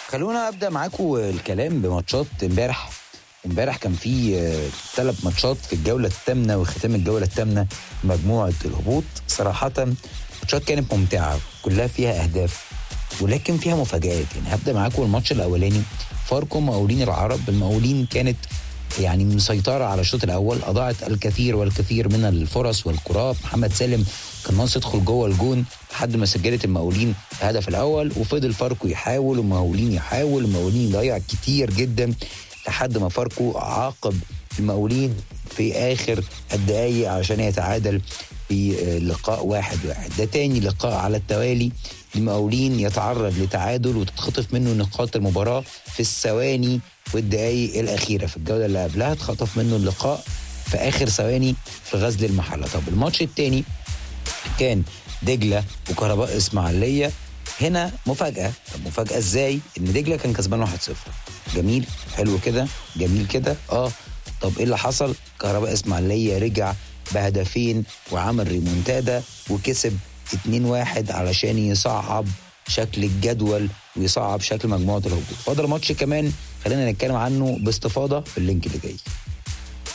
خلونا ابدا معاكم الكلام بماتشات امبارح امبارح كان في ثلاث ماتشات في الجوله الثامنه وختام الجوله الثامنه مجموعه الهبوط صراحه ماتشات كانت ممتعه كلها فيها اهداف ولكن فيها مفاجآت يعني هبدا معاكم الماتش الاولاني فاركو مقاولين العرب المقاولين كانت يعني مسيطرة على الشوط الأول أضاعت الكثير والكثير من الفرص والكرات محمد سالم كان ناقص يدخل جوه الجون لحد ما سجلت المقاولين الهدف الأول وفضل فاركو يحاول والمقاولين يحاول المقاولين يضيع كتير جدا لحد ما فاركو عاقب المقاولين في آخر الدقايق عشان يتعادل في لقاء واحد واحد ده تاني لقاء على التوالي المقاولين يتعرض لتعادل وتتخطف منه نقاط المباراة في الثواني والدقايق الأخيرة في الجولة اللي قبلها اتخطف منه اللقاء في آخر ثواني في غزل المحلة طب الماتش التاني كان دجلة وكهرباء إسماعيلية هنا مفاجأة طب مفاجأة ازاي؟ إن دجلة كان كسبان 1-0 جميل حلو كده جميل كده اه طب ايه اللي حصل؟ كهرباء إسماعيلية رجع بهدفين وعمل ريمونتادا وكسب 2-1 علشان يصعب شكل الجدول ويصعب شكل مجموعه الهبوط فاضل ماتش كمان خلينا نتكلم عنه باستفاضه في اللينك اللي جاي